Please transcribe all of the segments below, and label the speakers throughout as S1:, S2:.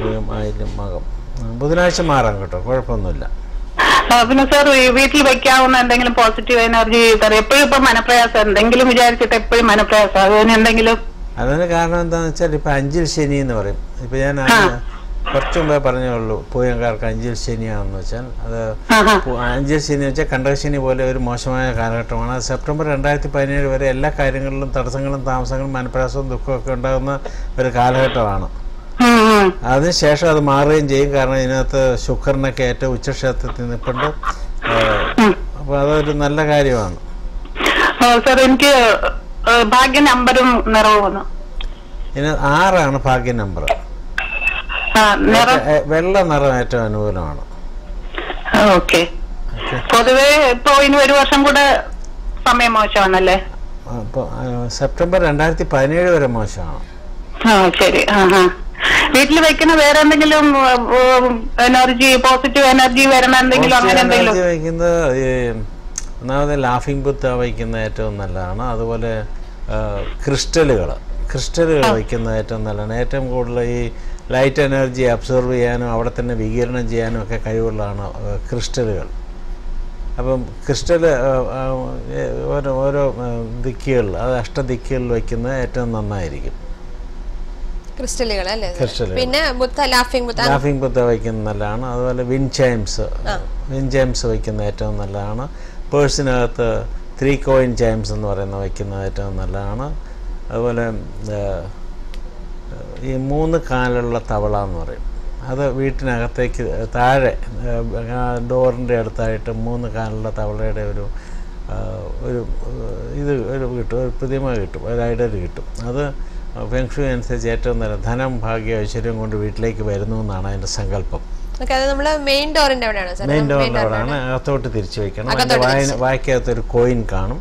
S1: പൂയം ആയില്യം മകം ഉം, ബുധനാഴ്ച മാറാം കേട്ടോ കുഴപ്പമൊന്നുമില്ല
S2: ആ, പിന്നെ സാർ ഈ വീട്ടിൽ വെക്കാവുന്ന എന്തെങ്കിലും പോസിറ്റീവ് എനർജി സാർ എപ്പോഴും ഇപ്പൊ മനപ്രയാസം എന്തെങ്കിലും വിചാരിച്ചിട്ട് എപ്പോഴും മനപ്രയാസം അതിന് എന്തെങ്കിലും
S1: അതിന് കാരണം എന്താണെന്ന് വെച്ചാൽ ഇപ്പം അഞ്ചിൽ ശനി എന്ന് പറയും ഇപ്പം ഞാൻ
S2: ആ.
S1: കുറച്ച് മുമ്പേ പറഞ്ഞേ ഉള്ളൂ പൂയംകാർക്ക് അഞ്ചിൽ ശനിയാണെന്ന് വെച്ചാൽ അത്
S2: ആഹാ.
S1: പു- അഞ്ചിൽ ശനി വെച്ചാൽ കണ്ടകശനി പോലെ ഒരു മോശമായ കാലഘട്ടമാണ് അത് സെപ്റ്റംബർ രണ്ടായിരത്തി പതിനേഴ് വരെ എല്ലാ കാര്യങ്ങളിലും തടസ്സങ്ങളും താമസങ്ങളും മനപ്രയാസവും ദുഃഖവും ഒക്കെ ഉണ്ടാകുന്ന ഒരു കാലഘട്ടമാണ്
S2: ഉം, ഉം.
S1: അതിനുശേഷം അത് മാറുകയും ചെയ്യും കാരണം ഇതിനകത്ത് ശുക്രനൊക്കെ ഏറ്റവും ഉച്ചക്ഷേത്രത്തിൽ നിൽപ്പുണ്ട് അപ്പോൾ അതൊരു നല്ല കാര്യമാണ്
S2: ആ, സാർ എനിക്ക് ആ, ഭാഗ്യ നമ്പരും നിറവും
S1: ഇതിന് ആറാണ് ഭാഗ്യ നമ്പർ
S2: ആ നിറം
S1: വെള്ള നിറം ഏറ്റവും അനുകൂലമാണ്
S2: ഓക്കെ
S1: ഓക്കെ
S2: പൊതുവെ ഇപ്പൊ ഇനി ഒരു വർഷം കൂടെ സമയം മോശമാണല്ലേ
S1: അപ്പോൾ സെപ്റ്റംബർ രണ്ടായിരത്തി പതിനേഴ് വരെ മോശമാണ്
S2: ആ ശരി ആ ആ വീട്ടിൽ വെക്കുന്ന വേറെ എന്തെങ്കിലും എനർജി പോസിറ്റീവ് എനർജി വരണ എന്തെങ്കിലും അങ്ങനെ എന്തെങ്കിലും
S1: Positive energy വയ്ക്കുന്നത് ഈ ഒന്നാമത് ലാഫിംഗ് ബുത്ത് വയ്ക്കുന്നത് ഏറ്റവും നല്ലതാണ് അതുപോലെ ക്രിസ്റ്റലുകൾ ക്രിസ്റ്റലുകൾ വയ്ക്കുന്നത് ഏറ്റവും നല്ലതാണ് ഏറ്റവും കൂടുതൽ ഈ ലൈറ്റ് എനർജി അബ്സോർവ് ചെയ്യാനും അവിടെ തന്നെ വികിരണം ചെയ്യാനും ഒക്കെ കഴിവുള്ളതാണ് ക്രിസ്റ്റലുകൾ അപ്പം ക്രിസ്റ്റൽ ഓരോ ഓരോ ദിക്കുകളിൽ അത് അഷ്ടദിക്കുകളിൽ വയ്ക്കുന്നത് ഏറ്റവും നന്നായിരിക്കും
S3: ക്രിസ്റ്റലുകൾ അല്ലേ ഇത്?
S1: ക്രിസ്റ്റലുകൾ.
S3: പിന്നെ ബുദ്ധ ലാഫിംഗ് ബുദ്ധ
S1: ലാഫിംഗ് ബുദ്ധ വയ്ക്കുന്നത് നല്ലതാണ് അതുപോലെ വിൻ ചൈംസ് വിൻ ചൈംസ് വയ്ക്കുന്നത് ഏറ്റവും നല്ലതാണ് പേഴ്സിനകത്ത് ത്രീ കോയിൻ ചൈംസ് എന്ന് പറയുന്നത് വയ്ക്കുന്നത് ഏറ്റവും നല്ലതാണ് അതുപോലെ ഏഹ്, ഈ മൂന്ന് കാലുള്ള തവള എന്ന് പറയും അത് വീട്ടിനകത്തേക്ക് താഴെ ഡോറിൻ്റെ അടുത്തായിട്ട് മൂന്ന് കാലുള്ള തവളയുടെ ഒരു ആ, ഒരു ഏഹ്, ഇത് ഒരു കിട്ടും ഒരു പ്രതിമ കിട്ടും ഒരു ഐഡൽ കിട്ടും അത് ഫെങ്ഷു അനുസരിച്ച് ഏറ്റവും നല്ല ധനം ഭാഗ്യ ഐശ്വര്യം കൊണ്ട് വീട്ടിലേക്ക് വരുന്നു എന്നാണ് അതിൻ്റെ സങ്കല്പം
S3: ഓക്കെ അത് നമ്മള് മെയിൻ ഡോറിന്റെ അവിടെയാണോ സാർ
S1: മെയിൻ ഡോറിൻ്റെ അവിടെയാണ് അകത്തോട്ട് തിരിച്ചു വയ്ക്കണം അതിൻ്റെ
S3: അകത്തോട്ട്
S1: വായ വായ്ക്കകത്ത് ഒരു കോയിൻ കാണും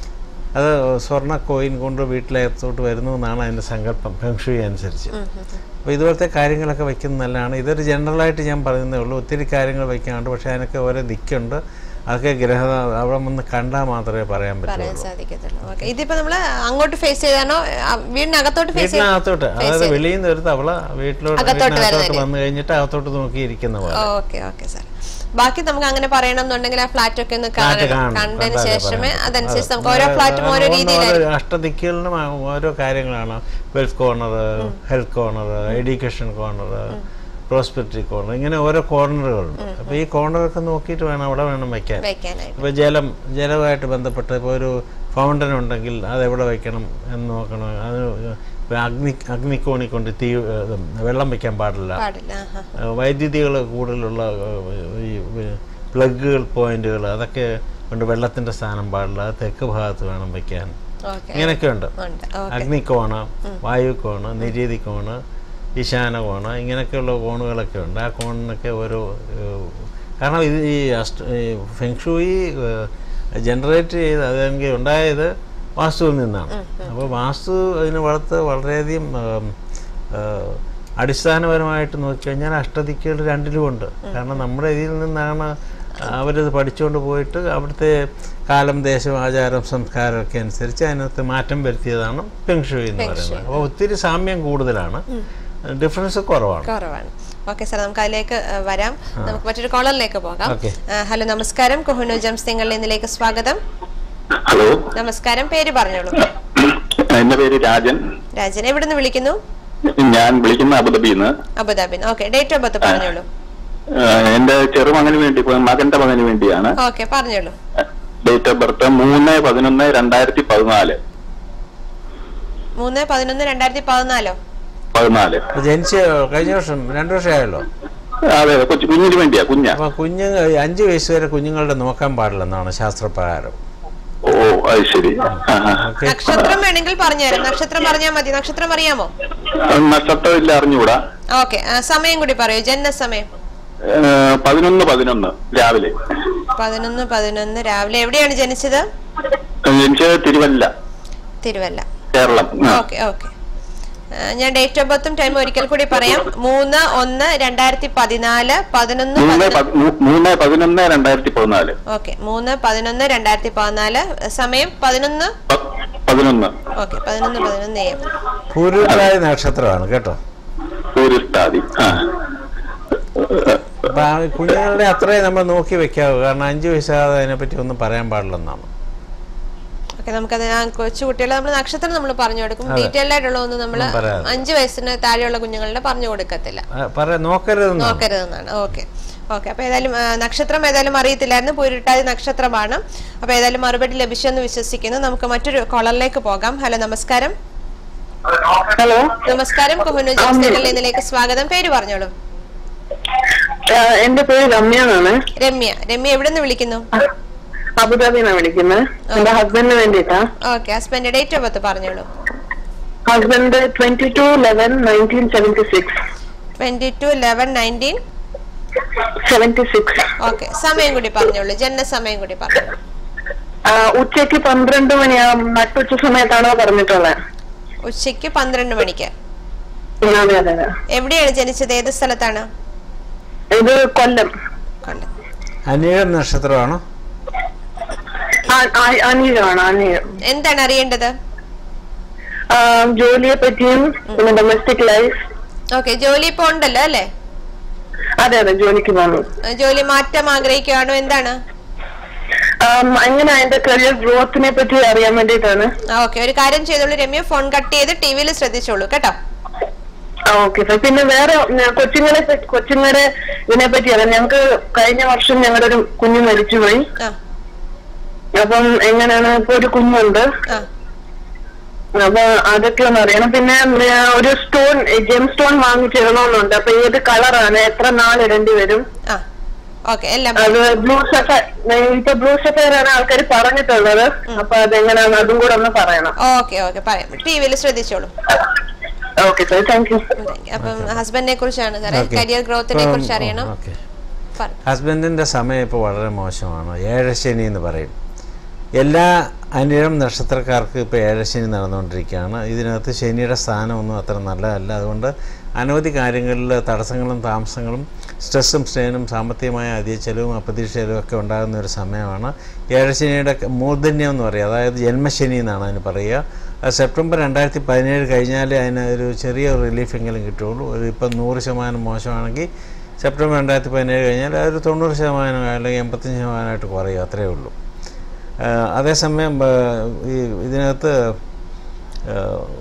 S1: അത് സ്വർണ്ണ കോയിൻ കൊണ്ട് വീട്ടിലകത്തോട്ട് വരുന്നു എന്നാണ് അതിൻ്റെ സങ്കല്പം ഫെങ്ഷുയി അനുസരിച്ച് അപ്പോൾ ഇതുപോലത്തെ കാര്യങ്ങളൊക്കെ വയ്ക്കുന്നത് നല്ലതാണ് ഇതൊരു ജനറലായിട്ട് ഞാൻ പറയുന്നേ ഉള്ളൂ ഒത്തിരി കാര്യങ്ങൾ വയ്ക്കാനുണ്ട് പക്ഷേ അതിനൊക്കെ ഓരോ ദിക്കുണ്ട് അതൊക്കെ ഗ്രഹ അവിടെ വന്ന് കണ്ടാൽ മാത്രമേ പറയാൻ
S3: പറയാൻ
S1: പറ്റുള്ളൂ
S3: സാധിക്കത്തുള്ളൂ ഓക്കെ ഇതിപ്പോ നമ്മള് അങ്ങോട്ട് ഫേസ് ചെയ്താണോ ആ, വീടിനകത്തോട്ട് ഫേസ് ചെയ്ത്
S1: വീട്ടിനകത്തോട്ട് അതായത് വെളിയിൽ നിന്ന് ഒരു തവള വീട്ടിലോട്ട്
S3: അകത്തോട്ട്
S1: വീട്ടിനകത്തോട്ട്
S3: വരുന്നതിന്.
S1: വന്നു കഴിഞ്ഞിട്ട് അകത്തോട്ട് നോക്കിയിരിക്കുന്ന പോലെ
S3: ഓക്കെ ഓക്കെ സാർ ബാക്കി നമുക്ക് അങ്ങനെ പറയണം എന്നുണ്ടെങ്കിൽ ആ ഫ്ലാറ്റ് ഒക്കെ ഒന്ന്
S1: ഫ്ലാറ്റ്
S3: കാണണം
S1: കാണണം.
S3: കണ്ടതിന്
S1: കണ്ടാലേ
S3: ശേഷമേ
S1: പറയാൻ
S3: അതനുസരിച്ച്
S1: പറ്റൂ.
S3: നമുക്ക് ഓരോ
S1: അത്
S3: ഫ്ലാറ്റും ഓരോ
S1: ഓരോ
S3: രീതിയിലായിരിക്കും
S1: അഷ്ടദിക്കുകളിലും ആ ഓരോ കാര്യങ്ങളാണ് wealth corner health corner education corner prosperity corner ഇങ്ങനെ ഓരോ കോർണറുകളുണ്ട് അപ്പോൾ ഈ കോർണറൊക്കെ നോക്കിയിട്ട് വേണം അവിടെ വേണം വയ്ക്കാൻ
S3: വെക്കാനായിട്ട്
S1: ഇപ്പോൾ ജലം ജലവുമായിട്ട് ബന്ധപ്പെട്ട് ഇപ്പോൾ ഒരു ഫൗണ്ടൻ ഉണ്ടെങ്കിൽ അത് എവിടെ വയ്ക്കണം എന്ന് നോക്കണം അത് ഇപ്പൊ അഗ്നി അഗ്നിക്കോണി കൊണ്ട് തീ ഏഹ്, വെള്ളം വയ്ക്കാൻ പാടില്ല
S3: പാടില്ല ആഹാ.
S1: വൈദ്യുതികൾ കൂടുതലുള്ള ഏഹ്, ഈ പ്ലഗുകൾ പോയിന്റുകൾ അതൊക്കെ കൊണ്ട് വെള്ളത്തിൻ്റെ സ്ഥാനം പാടില്ല അത് തെക്ക് ഭാഗത്ത് വേണം വയ്ക്കാൻ
S3: ഓക്കെ
S1: ഇങ്ങനെയൊക്കെ ഉണ്ട്
S3: ഉണ്ട് ഓക്കെ
S1: അഗ്നിക്കോണ് വായുക്കോണ് നിരീതി കോണ് ഈശാന കോണ് ഇങ്ങനെയൊക്കെയുള്ള കോണുകളൊക്കെ ഉണ്ട് ആ കോണിനൊക്കെ ഓരോ ഏഹ്, കാരണം ഇത് ഈ അസ്റ്റ് ഈ ഫെങ്ഷൂയി ജനറേറ്റ് ചെയ്ത് അതെങ്കിൽ ഉണ്ടായത് വാസ്തുവിൽ നിന്നാണ് അപ്പോൾ വാസ്തു അതിന് വളർത്ത് വളരെയധികം ഏം, ഏഹ്, അടിസ്ഥാനപരമായിട്ട് നോക്കിക്കഴിഞ്ഞാൽ അഷ്ടദിക്കുകൾ രണ്ടിലുമുണ്ട് കാരണം നമ്മുടെ ഇതിൽ നിന്നാണ് അവരത് പഠിച്ചുകൊണ്ട് പോയിട്ട് അവിടുത്തെ കാലം ദേശം ആചാരം സംസ്കാരം ഒക്കെ അനുസരിച്ച് അതിനകത്ത് മാറ്റം വരുത്തിയതാണ് ഫെങ്ഷുയി എന്ന് പറയുന്നത് അപ്പോൾ ഒത്തിരി സാമ്യം കൂടുതലാണ് ഡിഫറൻസ് കുറവാണ്
S3: കുറവാണ് ഓക്കെ സാർ നമുക്ക് അതിലേക്ക് ആ, വരാം നമുക്ക് മറ്റൊരു കോളറിലേക്ക് പോകാം
S1: ഓക്കെ.
S3: ആ, ഹലോ നമസ്കാരം കൊഹുനു ജംസ് നിങ്ങളുടെ ഇന്നിലേക്ക് സ്വാഗതം
S4: ഹലോ
S3: നമസ്കാരം പേര് പറഞ്ഞോളൂ
S4: എന്റെ പേര് രാജൻ
S3: രാജൻ എവിടെ നിന്ന് വിളിക്കുന്നു
S4: ഞാൻ വിളിക്കുന്ന അബുദാബിന്ന്
S3: Abu Dhabi okay date of birth പറഞ്ഞോളൂ
S4: എന്റെ ചെറുമകന് വേണ്ടി ഇപ്പൊ മകന്റെ മകന് വേണ്ടിയാണ്
S3: ഓക്കെ പറഞ്ഞോളൂ
S4: ഡേറ്റ് ഓഫ് ബർത്ത് മൂന്ന് പതിനൊന്ന് രണ്ടായിരത്തി പതിനാല്
S3: മൂന്ന് പതിനൊന്ന് രണ്ടായിരത്തി പതിനാലോ
S4: പതിനാല്
S1: അപ്പോൾ ജനിച്ച് കഴിഞ്ഞ വർഷം രണ്ട് വർഷമായല്ലോ
S4: അതെ അതെ കൊച്ചു കുഞ്ഞിന് വേണ്ടിയാ കുഞ്ഞാ
S1: അപ്പോൾ കുഞ്ഞുങ്ങൾ അഞ്ച് വയസ്സ് വരെ കുഞ്ഞുങ്ങളുടെ നോക്കാൻ പാടില്ലെന്നാണ് ശാസ്ത്രപ്രകാരം
S4: ഓ അത് ശരി ആ, ആ.
S1: ഓക്കെ
S3: നക്ഷത്രം വേണമെങ്കിൽ പറഞ്ഞുതരാം നക്ഷത്രം പറഞ്ഞാൽ മതി നക്ഷത്രം അറിയാമോ
S4: നക്ഷത്രം ഇല്ല അറിഞ്ഞുകൂടാ
S3: ഓക്കെ സമയം കൂടി പറയൂ ജനന സമയം
S4: ഏ, പതിനൊന്ന് പതിനൊന്ന് രാവിലെ
S3: പതിനൊന്ന് പതിനൊന്ന് രാവിലെ എവിടെയാണ് ജനിച്ചത്
S4: ജനിച്ചത് തിരുവല്ല
S3: തിരുവല്ല
S4: കേരളം ആ.
S3: ഓക്കെ ഓക്കെ ഞാൻ ഡേറ്റ് ഓഫ് ബർത്തും ടൈം ഒരിക്കൽ കൂടി പറയാം മൂന്ന് ഒന്ന് രണ്ടായിരത്തി പതിനാല് പതിനൊന്ന്
S4: മൂന്ന്
S3: പതിനൊന്ന്
S4: പതി- മൂ- മൂന്ന് പതിനൊന്ന് രണ്ടായിരത്തി പതിനാല്
S3: ഓക്കെ മൂന്ന് പതിനൊന്ന് രണ്ടായിരത്തി പതിനാല് സമയം പതിനൊന്ന്
S4: പ- പതിനൊന്ന്
S3: ഓക്കെ പതിനൊന്ന് പതിനൊന്ന് എ എം
S1: പൂരുട്ടായ നക്ഷത്രമാണ് കേട്ടോ
S4: പൂരിഷ്ടാദി ആ
S1: അപ്പം ആ കുഞ്ഞുങ്ങളുടെ അത്രയും നമ്മൾ നോക്കി വെക്കാവൂ കാരണം അഞ്ച് വയസ്സാകാതെ അതിനെപ്പറ്റി ഒന്നും പറയാൻ പാടില്ലെന്നാണ്
S3: ഓക്കെ നമുക്കത് ആ കൊച്ചു കുട്ടികളെ നമ്മൾ നക്ഷത്രം നമ്മൾ പറഞ്ഞു കൊടുക്കും ഡീറ്റെയിൽ ആയിട്ടുള്ള ഒന്നും നമ്മൾ
S1: ഒന്നും പറയാതെ.
S3: അഞ്ച് വയസ്സിന് താഴെയുള്ള കുഞ്ഞുങ്ങളുടെ പറഞ്ഞു കൊടുക്കത്തില്ല
S1: ആ, പറയാ നോക്കരുതെന്നാണ്
S3: നോക്കരുതെന്നാണ് ഓക്കെ ഓക്കെ അപ്പൊ ഏതായാലും ആ, നക്ഷത്രം ഏതായാലും അറിയത്തില്ലായിരുന്നു പൂരിട്ടാതി നക്ഷത്രമാണ് അപ്പൊ ഏതായാലും മറുപടി ലഭിച്ചെന്ന് വിശ്വസിക്കുന്നു നമുക്ക് മറ്റൊരു കോളറിലേക്ക് പോകാം ഹലോ നമസ്കാരം
S2: ഹലോ
S3: നമസ്കാരം കുഹുനു ജംസ്റ്റേലിലേക്ക് സ്വാഗതം പേര് പറഞ്ഞോളൂ
S2: എന്റെ പേര് രമ്യ എന്നാണ്
S3: രമ്യ രമ്യ എവിടെ നിന്ന് വിളിക്കുന്നു
S2: അബുദാബിന്നാണ് വിളിക്കുന്നത് എന്റെ ഹസ്ബൻഡിന് വേണ്ടിയിട്ടാ
S3: okay husband date of birth പറഞ്ഞോളൂ
S2: husband twenty two eleven nineteen seventy six
S3: twenty two eleven nineteen
S2: seventy six
S3: okay സമയം കൂടി പറഞ്ഞോളൂ ജനന സമയം കൂടി പറഞ്ഞോളൂ
S2: ഉച്ചയ്ക്ക് പന്ത്രണ്ട് മണിയാകും നട്ടുച്ച സമയത്താണോ പറഞ്ഞിട്ടുള്ളത്
S3: ഉച്ചയ്ക്ക് പന്ത്രണ്ട് മണിക്ക്
S2: അതെ അതെ അതെ
S3: എവിടെയാണ് ജനിച്ചത് ഏത് സ്ഥലത്താണ്
S2: ഇത് കൊല്ലം
S3: കൊല്ലം
S1: അനീഴം നക്ഷത്രമാണോ
S2: ആ- ആ- അനീഴമാണ് അനീഴം
S3: എന്താണ് അറിയേണ്ടത്
S2: ആ, ജോലിയെ പറ്റിയും പിന്നെ ഡൊമസ്റ്റിക് ലൈഫ്
S3: ഓക്കെ ജോലി ഇപ്പൊ ഉണ്ടല്ലോ അല്ലേ
S2: അതെ അതെ ജോലിക്ക് പോകുന്നു
S3: ആ, ജോലി മാറ്റം ആഗ്രഹിക്കുകയാണോ എന്താണ്
S2: ആം, അങ്ങനെ അതിന്റെ കരിയർ ഗ്രോത്തിനെ പറ്റി അറിയാൻ വേണ്ടിയിട്ടാണ്
S3: ആ ഓക്കെ ഒരു കാര്യം ചെയ്തോളൂ രമ്യ ഫോൺ കട്ട് ചെയ്ത് ടി വിയിൽ ശ്രദ്ധിച്ചോളൂ കേട്ടോ
S2: ആ ഓക്കെ സാർ പിന്നെ വേറെ ഞാൻ കൊച്ചുങ്ങളെ പറ്റി- കൊച്ചുങ്ങളെ ഇതിനെ പറ്റി അറിയാം ഞങ്ങൾക്ക് കഴിഞ്ഞ വർഷം ഞങ്ങളുടെ ഒരു കുഞ്ഞ് മരിച്ചുപോയി
S3: ആ
S2: അപ്പം എങ്ങനെയാണ് ഇപ്പൊ ഒരു കുഞ്ഞുണ്ട്
S3: ആ
S2: അപ്പൊ അതൊക്കെ ഒന്ന് അറിയണം പിന്നെ ആ, ഒരു സ്റ്റോൺ ജെം സ്റ്റോൺ വാങ്ങിച്ചിടണമെന്നുണ്ട് അപ്പൊ ഏത് കളറാണ് എത്ര നാൾ ഇടേണ്ടി വരും
S3: ആ ഓക്കെ എല്ലാം
S2: അത് ബ്ലൂ സഫയർ ഇപ്പൊ ബ്ലൂ സഫയർ ആണ് ആൾക്കാർ പറഞ്ഞിട്ടുള്ളത് അപ്പൊ അതെങ്ങനെയാണ് അതും കൂടെ ഒന്ന് പറയണം
S3: ഓക്കെ ഓക്കെ പറയാം ടി വിയിൽ ശ്രദ്ധിച്ചോളൂ
S2: ഓക്കെ സാർ താങ്ക് യു
S3: അപ്പം ഹസ്ബൻഡിനെ കുറിച്ചാണ് സാറേ
S1: ഓക്കെ.
S3: കരിയർ ഗ്രോത്തിനെ
S1: ഇപ്പം,
S3: കുറിച്ച് അറിയണം
S1: ഓക്കെ
S3: പറ.
S1: ഹസ്ബൻഡിൻ്റെ സമയം ഇപ്പോൾ വളരെ മോശമാണ് ഏഴശനി എന്ന് പറയും എല്ലാ അനിഴം നക്ഷത്രക്കാർക്ക് ഇപ്പോൾ ഏഴശനി നടന്നുകൊണ്ടിരിക്കുകയാണ് ഇതിനകത്ത് ശനിയുടെ സ്ഥാനമൊന്നും അത്ര നല്ലതല്ല അതുകൊണ്ട് അനവധി കാര്യങ്ങളിൽ തടസ്സങ്ങളും താമസങ്ങളും സ്ട്രെസ്സും സ്ട്രെയിനും സാമ്പത്തികമായ അധിക ചെലവും അപ്രതീക്ഷിതവും ഒക്കെ ഉണ്ടാകുന്ന ഒരു സമയമാണ് ഏഴശനിയുടെ മൂർധന്യം എന്ന് പറയുക അതായത് ജന്മശനി എന്നാണ് അതിന് പറയുക അത് സെപ്റ്റംബർ രണ്ടായിരത്തി പതിനേഴ് കഴിഞ്ഞാലേ അതിന് ഒരു ചെറിയ റിലീഫെങ്കിലും കിട്ടുകയുള്ളൂ ഒരു ഇപ്പം നൂറ് ശതമാനം മോശമാണെങ്കിൽ സെപ്റ്റംബർ രണ്ടായിരത്തി പതിനേഴ് കഴിഞ്ഞാൽ അതൊരു തൊണ്ണൂറ് ശതമാനം അല്ലെങ്കിൽ എൺപത്തഞ്ച് ശതമാനമായിട്ട് കുറയും അത്രയേ ഉള്ളൂ ആ, അതേസമയം ആ, ഈ ഇതിനകത്ത് ആ,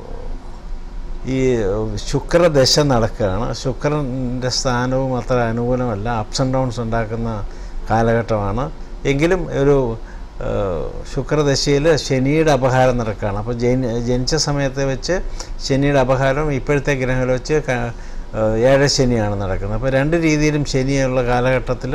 S1: ഈ ശുക്രദശ നടക്കുകയാണ് ശുക്രൻ്റെ സ്ഥാനവും അത്ര അനുകൂലമല്ല അപ്സ് ആൻഡ് ഡൗൺസ് ഉണ്ടാക്കുന്ന കാലഘട്ടമാണ് എങ്കിലും ഒരു ആ, ശുക്രദശയിൽ ശനിയുടെ അപഹാരം നടക്കുകയാണ് അപ്പോൾ ജനി ജനിച്ച സമയത്ത് വെച്ച് ശനിയുടെ അപഹാരം ഇപ്പോഴത്തെ ഗ്രഹങ്ങൾ വെച്ച് ക- ആ, ഏഴര ശനിയാണ് നടക്കുന്നത് അപ്പോൾ രണ്ട് രീതിയിലും ശനിയുള്ള കാലഘട്ടത്തിൽ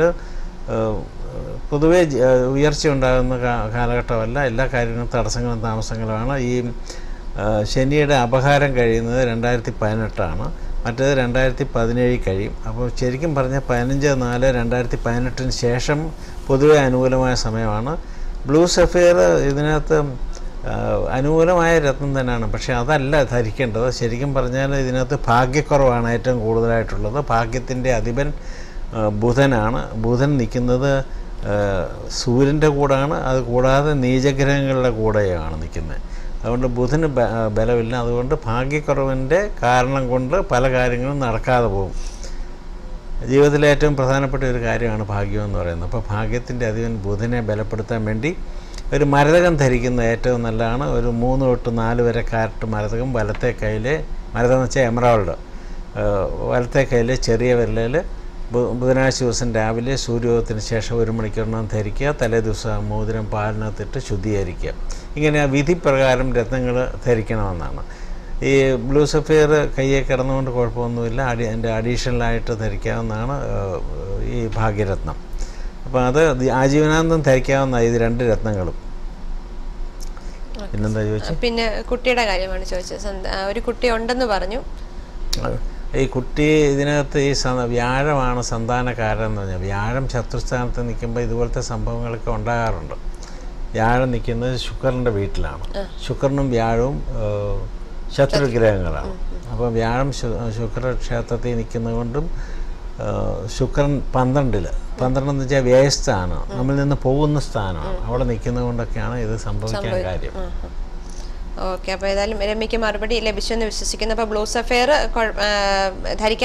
S1: പൊതുവെ ജ- ആ, ഉയർച്ച ഉണ്ടാകുന്ന കാ- കാലഘട്ടമല്ല എല്ലാ കാര്യങ്ങളും തടസ്സങ്ങളും താമസങ്ങളുമാണ് ഈ ആ, ശനിയുടെ അപഹാരം കഴിയുന്നത് രണ്ടായിരത്തി പതിനെട്ടാണ് മറ്റേത് രണ്ടായിരത്തി പതിനേഴിൽ കഴിയും അപ്പോൾ ശരിക്കും പറഞ്ഞാൽ പതിനഞ്ച് നാല് രണ്ടായിരത്തി പതിനെട്ടിന് ശേഷം പൊതുവെ അനുകൂലമായ സമയമാണ് ബ്ലൂ സഫയർ ഇതിനകത്ത് ആ, അനുകൂലമായ രത്നം തന്നെയാണ് പക്ഷേ അതല്ല ധരിക്കേണ്ടത് ശരിക്കും പറഞ്ഞാൽ ഇതിനകത്ത് ഭാഗ്യക്കുറവാണ് ഏറ്റവും കൂടുതലായിട്ടുള്ളത് ഭാഗ്യത്തിൻ്റെ അധിപൻ ആ, ബുധനാണ് ബുധൻ നിൽക്കുന്നത് ആ, സൂര്യൻ്റെ കൂടാണ് അത് കൂടാതെ നീചഗ്രഹങ്ങളുടെ കൂടെയാണ് നിൽക്കുന്നത് അതുകൊണ്ട് ബുധന് ബ- ആ, ബലമില്ല അതുകൊണ്ട് ഭാഗ്യക്കുറവിൻ്റെ കാരണം കൊണ്ട് പല കാര്യങ്ങളും നടക്കാതെ പോകും ജീവിതത്തിലെ ഏറ്റവും പ്രധാനപ്പെട്ട ഒരു കാര്യമാണ് ഭാഗ്യം എന്ന് പറയുന്നത് അപ്പോൾ ഭാഗ്യത്തിൻ്റെ അധിപൻ ബുധനെ ബലപ്പെടുത്താൻ വേണ്ടി ഒരു മരതകം ധരിക്കുന്നത് ഏറ്റവും നല്ലതാണ് ഒരു മൂന്ന് തൊട്ട് നാല് വരെ കാരറ്റ് മരതകം വലത്തെ കയ്യിലെ മരതകം എന്ന് വെച്ചാൽ എമറാൾഡ് വലത്തെ കയ്യിലെ ചെറിയ വിരലിൽ ബുധനാഴ്ച ദിവസം രാവിലെ സൂര്യോദയത്തിന് ശേഷം ഒരു മണിക്കൂറിനകം ധരിക്കുക തലേ ദിവസം മോതിരം പാലിനകത്തിട്ട് ശുദ്ധീകരിക്കുക ഇങ്ങനെ ആ വിധിപ്രകാരം രത്നങ്ങൾ ധരിക്കണമെന്നാണ് ഈ ബ്ലൂ സഫിയർ കയ്യെ കിടന്നുകൊണ്ട് കുഴപ്പമൊന്നുമില്ല അടി അതിൻ്റെ അഡീഷണലായിട്ട് ധരിക്കാവുന്നതാണ് ഏഹ്, ഈ ഭാഗ്യരത്നം അപ്പോൾ അത് ദി- ആജീവനാന്തം ധരിക്കാവുന്ന ഇത് രണ്ട് രത്നങ്ങളും പിന്നെന്താ ചോദിച്ചത്
S3: പിന്നെ കുട്ടിയുടെ കാര്യമാണ് ചോദിച്ചത് സന്ത- ആ, ഒരു കുട്ടി ഉണ്ടെന്ന് പറഞ്ഞു
S1: ഈ കുട്ടി ഇതിനകത്ത് ഈ സ- വ്യാഴമാണ് സന്താനക്കാരൻ എന്ന് പറഞ്ഞാൽ വ്യാഴം ശത്രുസ്ഥാനത്ത് നിൽക്കുമ്പോൾ ഇതുപോലത്തെ സംഭവങ്ങളൊക്കെ ഉണ്ടാകാറുണ്ട് വ്യാഴം നിൽക്കുന്നത് ശുക്രൻ്റെ വീട്ടിലാണ് ശുക്രനും വ്യാഴവും ഏഹ്, ശത്രുഗ്രഹങ്ങളാണ് അപ്പോൾ വ്യാഴം ശു- ശുക്ര ക്ഷേത്രത്തിൽ നിൽക്കുന്നത് കൊണ്ടും ഏഹ്, ശുക്രൻ പന്ത്രണ്ടിൽ പന്ത്രണ്ട് എന്ന് വെച്ചാൽ വ്യയസ്ഥാനമാണ് നമ്മളിൽ നിന്ന് പോകുന്ന സ്ഥാനമാണ് അവിടെ നിൽക്കുന്നത് കൊണ്ടൊക്കെയാണ് ഇത് സംഭവിക്കാൻ കാര്യം
S3: ഓക്കെ അപ്പോൾ ഏതായാലും രമ്യക്ക് മറുപടി ലഭിച്ചെന്ന് വിശ്വസിക്കുന്നു അപ്പോൾ ബ്ലൂ സഫെയർ ധരിക്കാൻ